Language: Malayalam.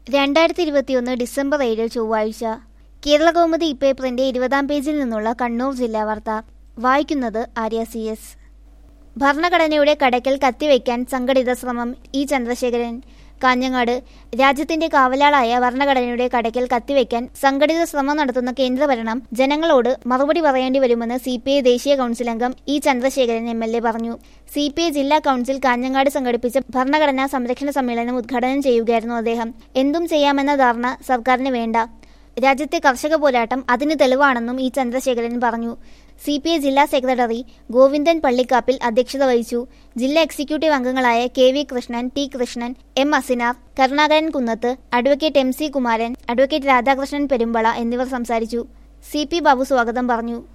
രണ്ടായിരത്തി ഇരുപത്തിയൊന്ന് ഡിസംബർ ഏഴ് ചൊവ്വാഴ്ച കേരള കൗമുദി ഇപ്പേപ്പറിന്റെ ഇരുപതാം പേജിൽ നിന്നുള്ള കണ്ണൂർ ജില്ലാ വാർത്ത വായിക്കുന്നത് ആര്യ സി എസ് ഭരണഘടനയുടെ കടയ്ക്കൽ കത്തിവയ്ക്കാൻ സംഘടിത ശ്രമം ഇ ചന്ദ്രശേഖരൻ കാഞ്ഞങ്ങാട് രാജ്യത്തിന്റെ കാവലാളായ ഭരണഘടനയുടെ കടയ്ക്കൽ കത്തിവയ്ക്കാൻ സംഘടിത ശ്രമം നടത്തുന്ന കേന്ദ്രഭരണം ജനങ്ങളോട് മറുപടി പറയേണ്ടി വരുമെന്ന് സി പി ഐ ദേശീയ കൗൺസിൽ അംഗം E Chandrasekharan M L A പറഞ്ഞു സി പി ഐ ജില്ലാ കൗൺസിൽ കാഞ്ഞങ്ങാട് സംഘടിപ്പിച്ച ഭരണഘടനാ സംരക്ഷണ സമ്മേളനം ഉദ്ഘാടനം ചെയ്യുകയായിരുന്നു അദ്ദേഹം എന്തും ചെയ്യാമെന്ന ധാരണ സർക്കാരിന് വേണ്ട രാജ്യത്തെ കർഷക പോരാട്ടം അതിന് തെളിവാണെന്നും ഇ ചന്ദ്രശേഖരൻ പറഞ്ഞു സി പി ഐ ജില്ലാ സെക്രട്ടറി ഗോവിന്ദൻ പള്ളിക്കാപ്പിൽ അധ്യക്ഷത വഹിച്ചു ജില്ലാ എക്സിക്യൂട്ടീവ് അംഗങ്ങളായ K V Krishnan T Krishnan M Asinar Karunakaran Kunnath advocate M C Kumaran advocate Radhakrishnan Perumbala എന്നിവർ സംസാരിച്ചു സി പി ബാബു സ്വാഗതം പറഞ്ഞു